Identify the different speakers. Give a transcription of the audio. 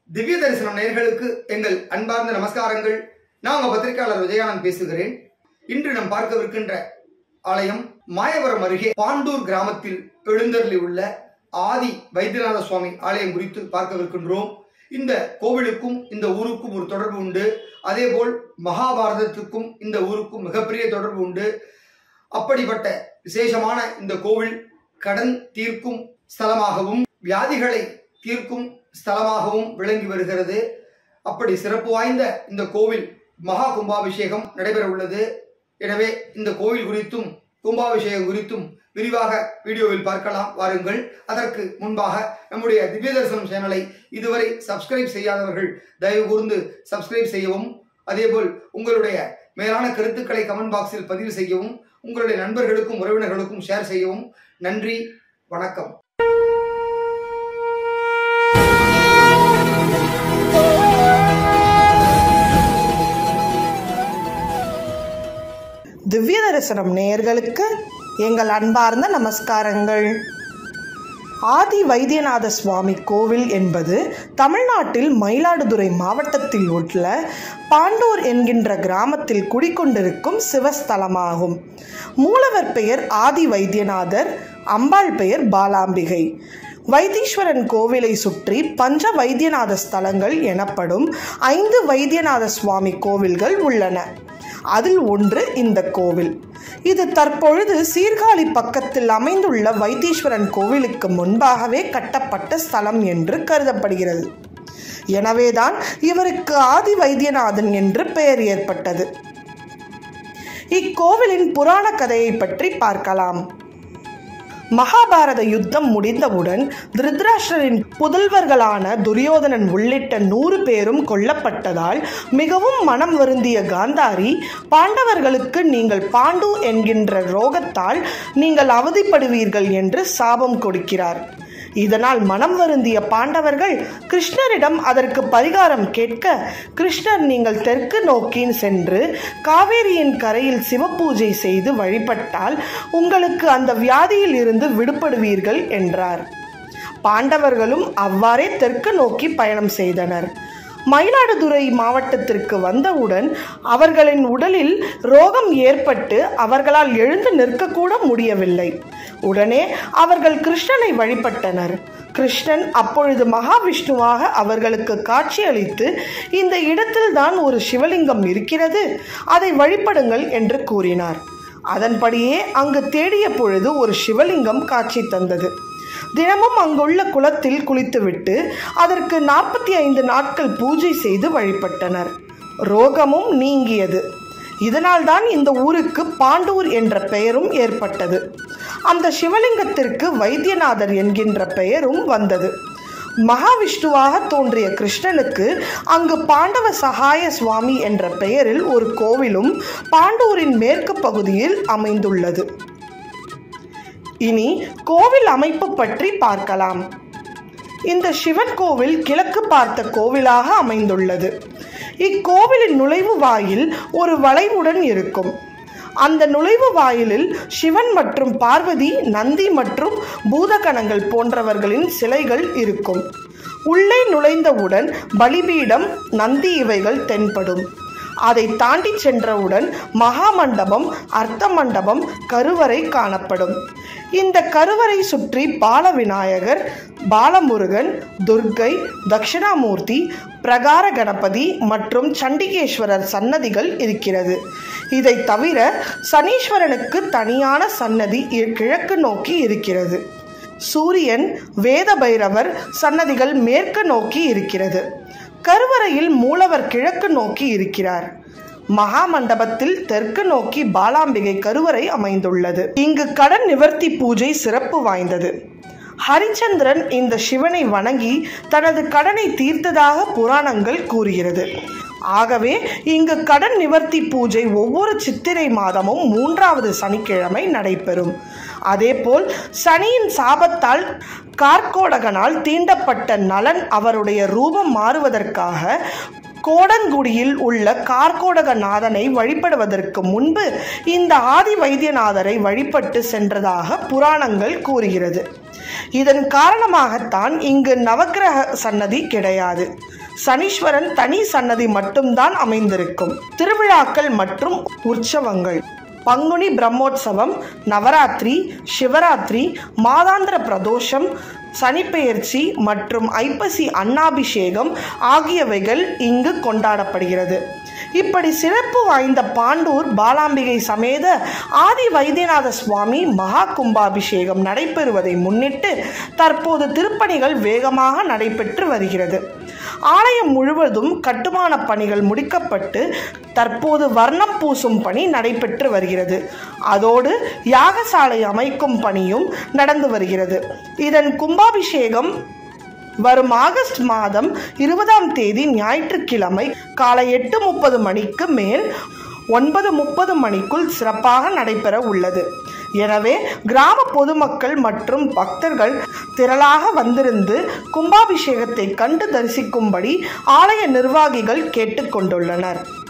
Speaker 1: திவ்ய தரிசனம் நேயர்களுக்கு எங்கள் அன்பார்ந்த நமஸ்காரங்கள் நான் உங்க பத்திரிகையாளர் விஜயானந்த் பேசுகிறேன் இன்று நாம் பார்க்கவிருக்கின்ற ஆலயம் மாயவரம் அருகே பாண்டூர் கிராமத்தில் எழுந்தருளி உள்ள ஆதி வைத்தியநாத சுவாமி ஆலயம் குறித்து பார்க்கவிருக்கின்றோம் இந்த கோவிலுக்கும் இந்த ஊருக்கும் ஒரு தொடர்பு உண்டு அதேபோல் மகாபாரதத்துக்கும் இந்த ஊருக்கும் மிகப்பெரிய தொடர்பு உண்டு அப்படிப்பட்ட விசேஷமான இந்த கோவில் கடன் தீர்க்கும் ஸ்தலமாகவும் வியாதிகளை தீர்க்கும் ஸ்தலமாகவும் விளங்கி வருகிறது அப்படி சிறப்பு வாய்ந்த இந்த கோவில் மகா கும்பாபிஷேகம் நடைபெற உள்ளது எனவே இந்த கோவில் குறித்தும் கும்பாபிஷேகம் குறித்தும் விரிவாக வீடியோவில் பார்க்கலாம் வாருங்கள் அதற்கு முன்பாக நம்முடைய திவ்ய தரிசனம் சேனலை இதுவரை சப்ஸ்கிரைப் செய்யாதவர்கள் தயவு கூர்ந்து சப்ஸ்கிரைப் செய்யவும் அதேபோல் உங்களுடைய மேலான கருத்துக்களை கமெண்ட் பாக்ஸில் பதிவு செய்யவும் உங்களுடைய நண்பர்களுக்கும் உறவினர்களுக்கும் ஷேர் செய்யவும் நன்றி வணக்கம்
Speaker 2: திவ்ய தரிசனம் நேயர்களுக்கு எங்கள் அன்பார்ந்த நமஸ்காரங்கள் ஆதி வைத்தியநாத சுவாமி கோவில் என்பது தமிழ்நாட்டில் மயிலாடுதுறை மாவட்டத்தில் உள்ள பாண்டூர் என்கின்ற கிராமத்தில் குடிக்கொண்டிருக்கும் சிவஸ்தலமாகும் மூலவர் பெயர் ஆதி வைத்தியநாதர் அம்பாள் பெயர் பாலாம்பிகை வைத்தீஸ்வரன் கோவிலை சுற்றி பஞ்ச வைத்தியநாத ஸ்தலங்கள் எனப்படும் ஐந்து வைத்தியநாத சுவாமி கோவில்கள் உள்ளன அதில் ஒன்று இந்த கோவில் இது தற்பொழுது சீர்காழி பக்கத்தில் அமைந்துள்ள வைத்தீஸ்வரன் கோவிலுக்கு முன்பாகவே கட்டப்பட்ட ஸ்தலம் என்று கருதப்படுகிறது எனவேதான் இவருக்கு ஆதி வைத்தியநாதன் என்று பெயர் ஏற்பட்டது இக்கோவிலின் புராண கதையை பற்றி பார்க்கலாம் மகாபாரத யுத்தம் முடிந்தவுடன் திருதராஷ்டிரரின் புதல்வர்களான துரியோதனன் உள்ளிட்ட நூறு பேரும் கொல்லப்பட்டதால் மிகவும் மனம் வருந்திய காந்தாரி பாண்டவர்களுக்கு நீங்கள் பாண்டு என்கின்ற ரோகத்தால் நீங்கள் அவதிப்படுவீர்கள் என்று சாபம் கொடுக்கிறார் இதனால் மனம் வருந்திய பாண்டவர்கள் கிருஷ்ணரிடம் அதற்கு பரிகாரம் கேட்க கிருஷ்ணர் நீங்கள் தெற்கு நோக்கி சென்று காவேரியின் கரையில் சிவபூஜை செய்து வழிபட்டால் உங்களுக்கு அந்த வியாதியில் இருந்து விடுபடுவீர்கள் என்றார் பாண்டவர்களும் அவ்வாறே தெற்கு நோக்கி பயணம் செய்தனர் மயிலாடுதுறை மாவட்டத்திற்கு வந்தவுடன் அவர்களின் உடலில் ரோகம் ஏற்பட்டு அவர்களால் எழுந்து நிற்கக்கூட முடியவில்லை உடனே அவர்கள் கிருஷ்ணனை வழிபட்டனர் கிருஷ்ணன் அப்பொழுது மகாவிஷ்ணுவாக அவர்களுக்கு காட்சியளித்து இந்த இடத்தில்தான் ஒரு சிவலிங்கம் இருக்கிறது அதை வழிபடுங்கள் என்று கூறினார் அதன்படியே அங்கு தேடிய பொழுது ஒரு சிவலிங்கம் காட்சி தந்தது தினமும் அங்குள்ள குளத்தில் குளித்துவிட்டு அதற்கு நாற்பத்தி ஐந்து நாட்கள் பூஜை செய்து வழிபட்டனர் ரோகமும் நீங்கியது இதனால்தான் இந்த ஊருக்கு பாண்டூர் என்ற பெயரும் ஏற்பட்டது அந்த சிவலிங்கத்திற்கு வைத்தியநாதர் என்கின்ற பெயரும் வந்தது மகாவிஷ்ணுவாக தோன்றிய கிருஷ்ணனுக்கு அங்கு பாண்டவ சகாய சுவாமி என்ற பெயரில் ஒரு கோவிலும் பாண்டூரின் மேற்கு பகுதியில் அமைந்துள்ளது இனி கோவில் அமைப்பு பற்றி பார்க்கலாம் இந்த சிவன் கோவில் கிழக்கு பார்த்த கோவிலாக அமைந்துள்ளது இக்கோவிலின் நுழைவு வாயில் ஒரு வளைவுடன் இருக்கும் அந்த நுழைவு வாயிலில் சிவன் மற்றும் பார்வதி நந்தி மற்றும் பூதகணங்கள் போன்றவர்களின் சிலைகள் இருக்கும் உள்ளே நுழைந்தவுடன் பலிபீடம் நந்தி இவைகள் தென்படும் அதை தாண்டி சென்றவுடன் மகாமண்டபம் அர்த்த மண்டபம் கருவறை காணப்படும் இந்த கருவறை சுற்றி பாலவிநாயகர் பாலமுருகன் துர்க்கை தட்சிணாமூர்த்தி பிரகார கணபதி மற்றும் சண்டிகேஸ்வரர் சன்னதிகள் இருக்கிறது இதை தவிர சனீஸ்வரனுக்கு தனியான சன்னதி கிழக்கு நோக்கி இருக்கிறது சூரியன் வேத பைரவர் சன்னதிகள் மேற்கு நோக்கி இருக்கிறது கருவறையில் மூலவர் கிழக்கு நோக்கி இருக்கிறார் மகா மண்டபத்தில் தெற்கு நோக்கி பாலாம்பிகை கருவறை அமைந்துள்ளது இங்கு கடன் நிவர்த்தி பூஜை சிறப்பு வாய்ந்தது ஹரிச்சந்திரன் இந்த சிவனை வணங்கி தனது கடனை தீர்த்ததாக புராணங்கள் கூறுகிறது ஆகவே இங்கு கடன் நிவர்த்தி பூஜை ஒவ்வொரு சித்திரை மாதமும் மூன்றாவது சனிக்கிழமை நடைபெறும் அதேபோல் சனியின் சாபத்தால் கார்கோடகனால் தீண்டப்பட்ட நலன் அவருடைய ரூபம் மாறுவதற்காக கோடங்குடியில் உள்ள கார்கோடக நாதனை வழிபடுவதற்கு முன்பு இந்த ஆதி வைத்தியநாதரை வழிபட்டு சென்றதாக புராணங்கள் கூறுகிறது இதன் காரணமாகத்தான் இங்கு நவக்கிரக சன்னதி கிடையாது சனீஸ்வரன் தனி சன்னதி மட்டும்தான் அமைந்திருக்கும் திருவிழாக்கள் மற்றும் உற்சவங்கள் பங்குனி பிரம்மோற்சவம் நவராத்திரி சிவராத்திரி மாதாந்திர பிரதோஷம் சனிப்பெயர்ச்சி மற்றும் ஐப்பசி அன்னாபிஷேகம் ஆகியவைகள் இங்கு கொண்டாடப்படுகிறது இப்படி சிறப்பு வாய்ந்த பாண்டூர் பாலாம்பிகை சமேத ஆதி வைத்தியநாத சுவாமி மகா கும்பாபிஷேகம் நடைபெறுவதை முன்னிட்டு தற்போது திருப்பணிகள் வேகமாக நடைபெற்று வருகிறது ஆலயம் முழுவதும் கட்டுமான பணிகள் முடிக்கப்பட்டு தற்போது வர்ணம் பூசும் பணி நடைபெற்று வருகிறது அதோடு யாகசாலை அமைக்கும் பணியும் நடந்து வருகிறது இதன் கும்பாபிஷேகம் வரும் ஆகஸ்ட் மாதம் இருபதாம் தேதி ஞாயிற்றுக்கிழமை காலை எட்டு முப்பது மணிக்கு மேல் ஒன்பது முப்பது மணிக்குள் சிறப்பாக நடைபெற உள்ளது எனவே கிராம பொதுமக்கள் மற்றும் பக்தர்கள் திரளாக வந்திருந்து கும்பாபிஷேகத்தை கண்டு தரிசிக்கும்படி ஆலய நிர்வாகிகள் கேட்டுக்கொண்டுள்ளனர்